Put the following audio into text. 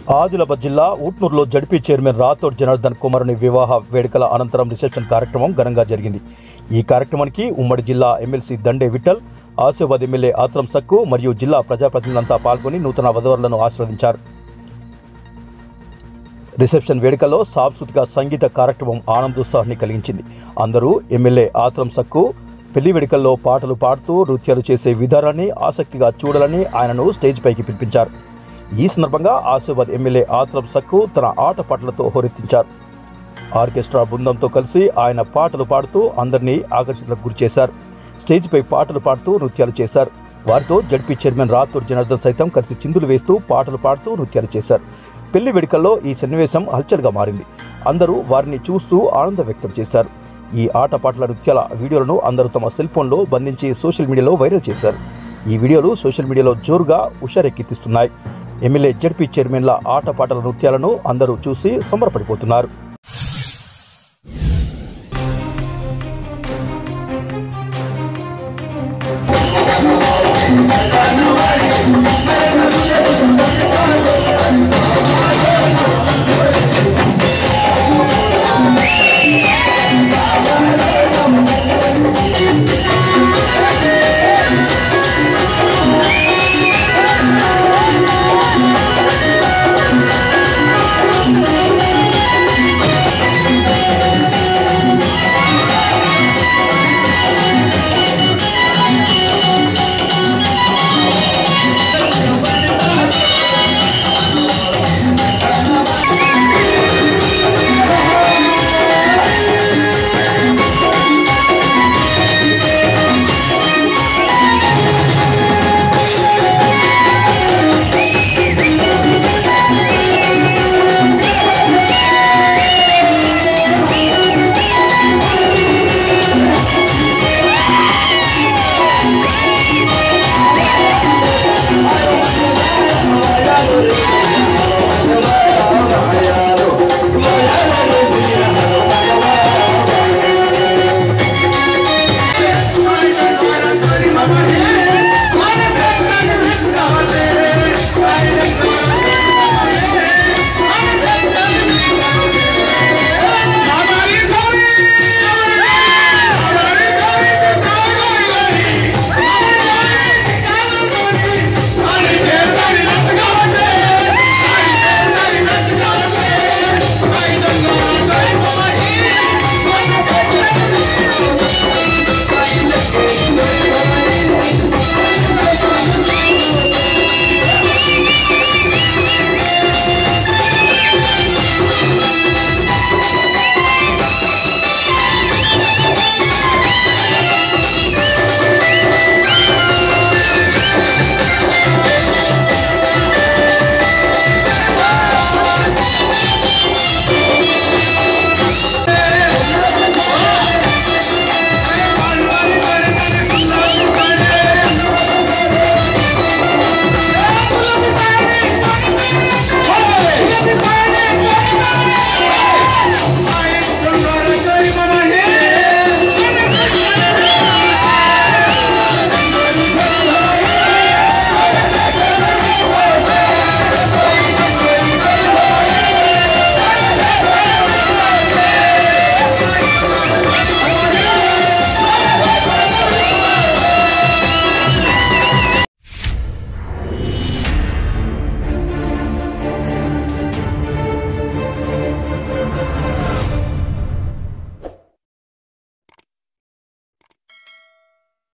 ఆదిలాబాద్ జిల్లా ఊట్నూరులో ZP chairman Rathod Janardhan కుమారుని వివాహ వేడుకల అనంతరం రిసెప్షన్ కార్యక్రమం ఘనంగా జరిగింది ఈ కార్యక్రమానికి ఉమ్మడి జిల్లా ఎమ్మెల్సీ దండే విఠల్ ఆసిఫాబాద్ ఎమ్మెల్యే ఆత్రం సక్కు మరియు జిల్లా ప్రజాప్రతినిధులంతా పాల్గొని నూతన వధువరులను ఆశీర్వదించారు రిసెప్షన్ వేడుకల్లో సాంస్కృతిక సంగీత కార్యక్రమం ఆనందోత్సాహాన్ని కలిగించింది అందరూ ఎమ్మెల్యే ఆత్రం సక్కు పెళ్లి వేడుకల్లో పాటలు పాడుతూ నృత్యాలు చేసే విధానాన్ని ఆసక్తిగా చూడాలని ఆయనను స్టేజ్ పైకి పిలిపించారు ఈ సందర్భంగా ఆసిఫాబాద్ ఎమ్మెల్యే ఆత్రం సక్కు తన ఆటపాటలతో హోరెత్తించారు ఆర్కెస్ట్రా బృందంతో కలిసి ఆయన పాటలు పాడుతూ అందరినీ ఆకర్షణకు గురిచేశారు స్టేజ్పై పాటలు పాడుతూ నృత్యాలు చేశారు వారితో జడ్పీ చైర్మన్ రాథోడ్ జనార్దన్ సైతం కలిసి చిందులు వేస్తూ పాటలు పాడుతూ నృత్యాలు చేశారు పెళ్లి వేడుకల్లో ఈ సన్నివేశం హల్చల్గా మారింది అందరూ వారిని చూస్తూ ఆనందం వ్యక్తం చేశారు ఈ ఆటపాటల నృత్యాల వీడియోలను అందరూ తమ సెల్ ఫోన్లో బంధించి సోషల్ మీడియాలో వైరల్ చేశారు ఈ వీడియోలు సోషల్ మీడియాలో జోరుగా ఉషారెక్కిస్తున్నాయి ఎమ్మెల్యే జడ్పీ చైర్మన్ల ఆటపాటల నృత్యాలను అందరూ చూసి సంబరపడిపోతున్నారు